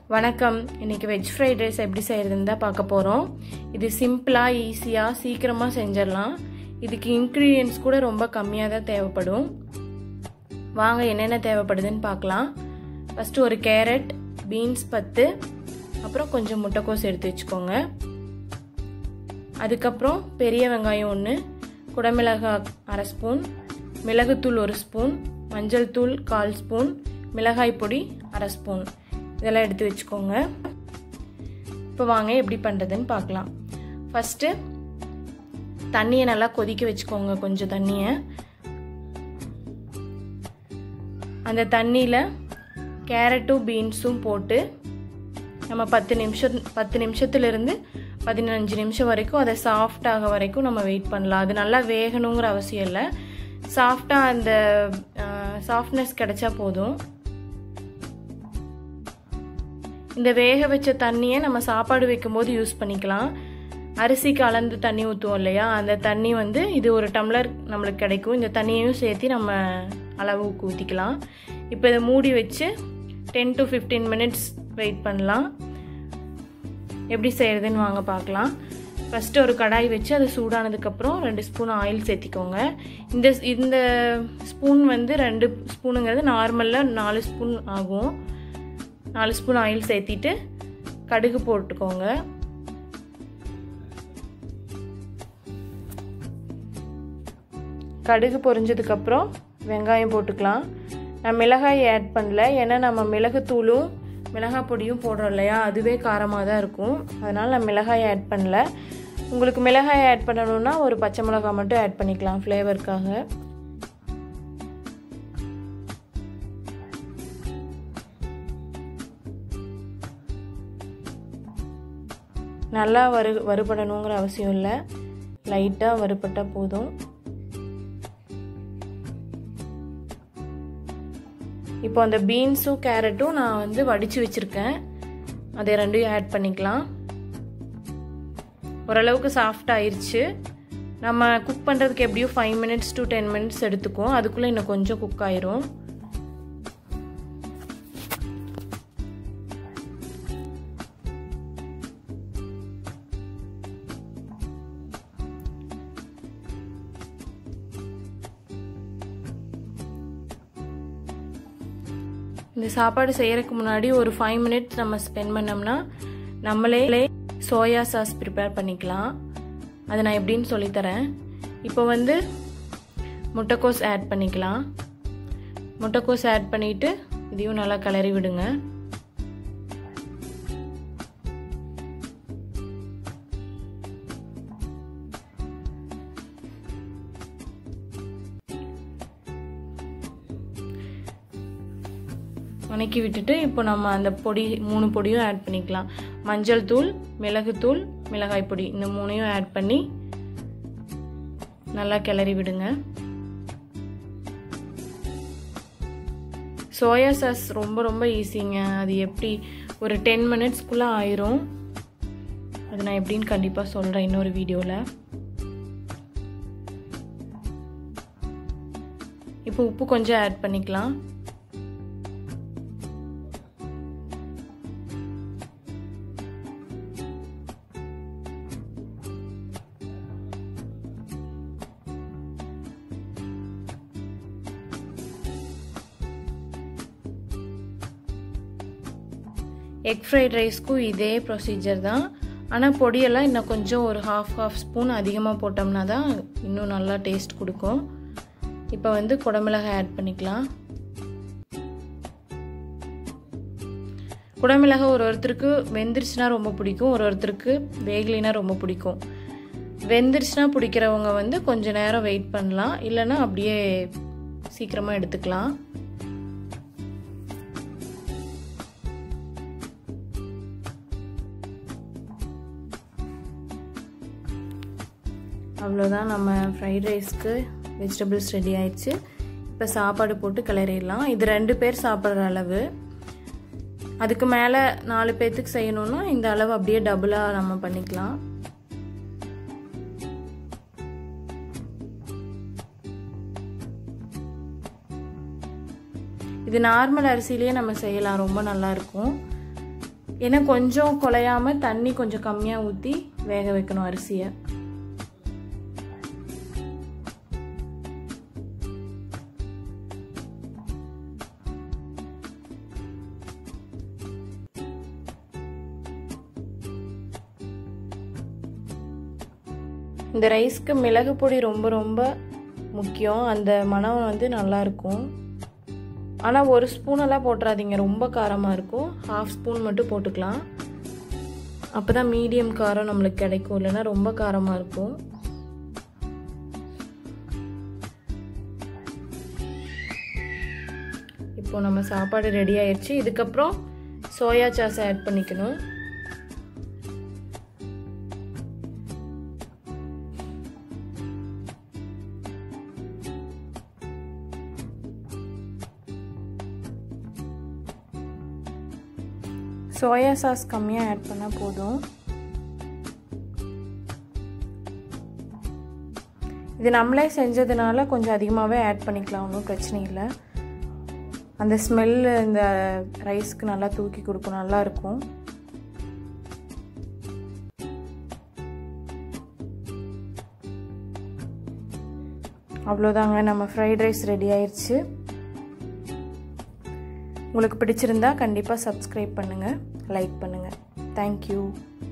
வணக்கம் இன்னைக்கு veg fried rice எப்படி செய்கிறதுன்னு தான் பார்க்க போகிறோம் இது சிம்பிளாக ஈஸியாக சீக்கிரமாக செஞ்சிடலாம் இதுக்கு இன்க்ரீடியன்ஸ் கூட ரொம்ப கம்மியாக தான் தேவைப்படும் வாங்க என்னென்ன தேவைப்படுதுன்னு பார்க்கலாம் ஃபஸ்ட்டு ஒரு கேரட் பீன்ஸ் பத்து அப்புறம் கொஞ்சம் முட்டைக்கோஸ் எடுத்து வச்சுக்கோங்க அதுக்கப்புறம் பெரிய வெங்காயம் ஒன்று குடமிளகாய் அரை ஸ்பூன் மிளகுத்தூள் ஒரு ஸ்பூன் மஞ்சள் தூள் கால் ஸ்பூன் மிளகாய் பொடி அரை ஸ்பூன் இதெல்லாம் எடுத்து வச்சுக்கோங்க இப்போ வாங்க எப்படி பண்ணுறதுன்னு பார்க்கலாம் ஃபஸ்ட்டு தண்ணியை நல்லா கொதிக்க வச்சுக்கோங்க கொஞ்சம் தண்ணியை அந்த தண்ணியில் கேரட்டும் பீன்ஸும் போட்டு நம்ம பத்து நிமிஷம் பத்து நிமிஷத்துலேருந்து பதினஞ்சு நிமிஷம் வரைக்கும் அதை சாஃப்டாக வரைக்கும் நம்ம வெயிட் பண்ணலாம் அது நல்லா வேகணுங்கிற அவசியம் இல்லை சாஃப்டாக அந்த சாஃப்ட்னஸ் கிடைச்சா போதும் இந்த வேக வச்ச தண்ணியை நம்ம சாப்பாடு வைக்கும்போது யூஸ் பண்ணிக்கலாம் அரிசி கலந்து தண்ணி ஊற்றுவோம் இல்லையா அந்த தண்ணி வந்து இது ஒரு டம்ளர் நம்மளுக்கு கிடைக்கும் இந்த தண்ணியையும் சேர்த்து நம்ம அளவுக்கு ஊற்றிக்கலாம் இப்போ இதை மூடி வச்சு ten to fifteen minutes wait பண்ணலாம் எப்படி செய்கிறதுன்னு வாங்க பார்க்கலாம் ஃபஸ்ட்டு ஒரு கடாய் வச்சு அது சூடானதுக்கப்புறம் ரெண்டு ஸ்பூன் ஆயில் சேர்த்திக்கோங்க இந்த இந்த ஸ்பூன் வந்து ரெண்டு ஸ்பூனுங்கிறது நார்மலாக நாலு ஸ்பூன் ஆகும் நாலு ஸ்பூன் ஆயில் சேர்த்திட்டு கடுகு போட்டுக்கோங்க கடுகு பொரிஞ்சதுக்கப்புறம் வெங்காயம் போட்டுக்கலாம் நான் மிளகாய் ஆட் பண்ணல ஏன்னா நம்ம மிளகுத்தூளும் மிளகாய் பொடியும் போடுறோம் இல்லையா அதுவே காரமாக தான் இருக்கும் அதனால் நான் மிளகாய் ஆட் பண்ணல உங்களுக்கு மிளகாய் ஆட் பண்ணணுன்னா ஒரு பச்சை மிளகாய் மட்டும் ஆட் பண்ணிக்கலாம் ஃப்ளேவருக்காக நல்லா வறு வறுபடணுங்கிற அவசியம் இல்லை லைட்டாக வறுபட்டால் போதும் இப்போ அந்த பீன்ஸும் கேரட்டும் நான் வந்து வடித்து வச்சுருக்கேன் அதை ரெண்டையும் ஆட் பண்ணிக்கலாம் ஓரளவுக்கு சாஃப்ட் ஆயிடுச்சு நம்ம குக் பண்ணுறதுக்கு எப்படியும் five minutes to ten minutes எடுத்துக்கும் அதுக்குள்ளே இன்னும் கொஞ்சம் குக் ஆயிரும் இந்த சாப்பாடு செய்யறதுக்கு முன்னாடி ஒரு ஃபைவ் மினிட்ஸ் நம்ம ஸ்பெண்ட் பண்ணோம்னா நம்மளே சோயா சாஸ் ப்ரிப்பேர் பண்ணிக்கலாம் அதை நான் எப்படின்னு சொல்லித்தரேன் இப்போ வந்து முட்டைக்கோஸ் ஆட் பண்ணிக்கலாம் முட்டைக்கோஸ் ஆட் பண்ணிவிட்டு இதையும் நல்லா கிளறி விடுங்க வணக்கி விட்டுட்டு இப்போ நம்ம அந்த பொடி மூணு பொடியும் ஆட் பண்ணிக்கலாம் மஞ்சள் தூள் மிளகுத்தூள் மிளகாய் பொடி இந்த மூணையும் ஆட் பண்ணி நல்லா கிளறி விடுங்க சோயா சாஸ் ரொம்ப ரொம்ப ஈஸிங்க அது எப்படி ஒரு டென் மினிட்ஸ்க்குள்ளே ஆயிரும் அது நான் எப்படின்னு கண்டிப்பாக சொல்கிறேன் இன்னொரு வீடியோவில் இப்போ உப்பு கொஞ்சம் ஆட் பண்ணிக்கலாம் எக் ஃப்ரைட் ரைஸ்க்கும் இதே ப்ரொசீஜர் தான் ஆனால் பொடியெல்லாம் இன்னும் கொஞ்சம் ஒரு ஹாஃப் ஹாஃப் ஸ்பூன் அதிகமாக போட்டோம்னா தான் இன்னும் நல்லா டேஸ்ட் கொடுக்கும் இப்போ வந்து குடமிளகாய் ஆட் பண்ணிக்கலாம் குடமிளகாய் ஒரு ஒருத்தருக்கு வெந்துருச்சுன்னா ரொம்ப பிடிக்கும் ஒரு ஒருத்தருக்கு வேகலினா ரொம்ப பிடிக்கும் வெந்துருச்சுன்னா பிடிக்கிறவங்க வந்து கொஞ்ச நேரம் வெயிட் பண்ணலாம் இல்லைன்னா அப்படியே சீக்கிரமாக எடுத்துக்கலாம் அவ்வளோதான் நம்ம ஃப்ரைட் ரைஸ்க்கு வெஜிடபிள்ஸ் ரெடி ஆயிடுச்சு இப்போ சாப்பாடு போட்டு கிளறிடலாம் இது ரெண்டு பேர் சாப்பிட்ற அளவு அதுக்கு மேலே நாலு பேர்த்துக்கு செய்யணுன்னா இந்த அளவு அப்படியே டபுளாக நம்ம பண்ணிக்கலாம் இது நார்மல் அரிசிலேயே நம்ம செய்யலாம் ரொம்ப நல்லாயிருக்கும் ஏன்னா கொஞ்சம் குலையாமல் தண்ணி கொஞ்சம் கம்மியாக ஊற்றி வேக வைக்கணும் அரிசியை இந்த ரைஸ்க்கு மிளகு பொடி ரொம்ப ரொம்ப முக்கியம் அந்த மனம் வந்து நல்லாயிருக்கும் ஆனால் ஒரு ஸ்பூனெல்லாம் போட்டுறாதீங்க ரொம்ப காரமாக இருக்கும் ஹாஃப் ஸ்பூன் மட்டும் போட்டுக்கலாம் அப்போ தான் மீடியம் காரம் நம்மளுக்கு கிடைக்கும் இல்லைன்னா ரொம்ப காரமாக இருக்கும் இப்போ நம்ம சாப்பாடு ரெடி ஆயிடுச்சு இதுக்கப்புறம் சோயா சாஸ் ஆட் பண்ணிக்கணும் சோயா சாஸ் கம்மியாக ஆட் பண்ணால் போதும் இது நம்மளே செஞ்சதுனால கொஞ்சம் அதிகமாகவே ஆட் பண்ணிக்கலாம் ஒன்றும் பிரச்சனை இல்லை அந்த ஸ்மெல்லு இந்த ரைஸ்க்கு நல்லா தூக்கி கொடுக்கும் நல்லாயிருக்கும் அவ்வளோதாங்க நம்ம ஃப்ரைட் ரைஸ் ரெடி ஆயிடுச்சு உங்களுக்கு பிடிச்சிருந்தா கண்டிப்பாக சப்ஸ்கிரைப் பண்ணுங்கள் லைக் பண்ணுங்கள் தேங்க்யூ